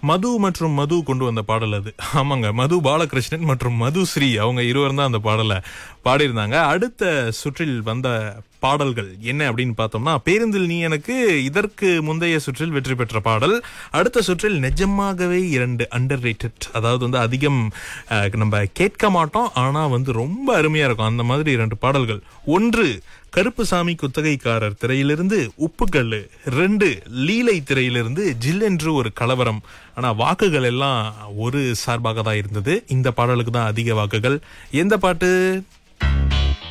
மது மற்றும் மது கொண்டு வந்த பாடல் அது ஆமாங்க மது பாலகிருஷ்ணன் மற்றும் மது ஸ்ரீ அவங்க இருவரும் தான் அந்த பாடலை பாடியிருந்தாங்க அடுத்த சுற்றில் வந்த பாடல்கள் என்ன அப்படின்னு பார்த்தோம்னா பேருந்தில் நீ எனக்கு இதற்கு முந்தைய சுற்றில் வெற்றி பெற்ற பாடல் அடுத்த சுற்றில் நிஜமாகவே இரண்டு அண்டர் அதாவது வந்து அதிகம் அஹ், நம்ம கேட்க மாட்டோம் ஆனா வந்து ரொம்ப அருமையா இருக்கும் அந்த மாதிரி இரண்டு பாடல்கள் ஒன்று கருப்புசாமி குத்தகைக்காரர் திரையிலிருந்து உப்புக்கல்லு ரெண்டு லீலை திரையிலிருந்து ஜில்லென்று ஒரு கலவரம் ஆனா வாக்குகள் எல்லாம் ஒரு சார்பாக தான் இருந்தது இந்த பாடலுக்கு தான் அதிக வாக்குகள் எந்த பாட்டு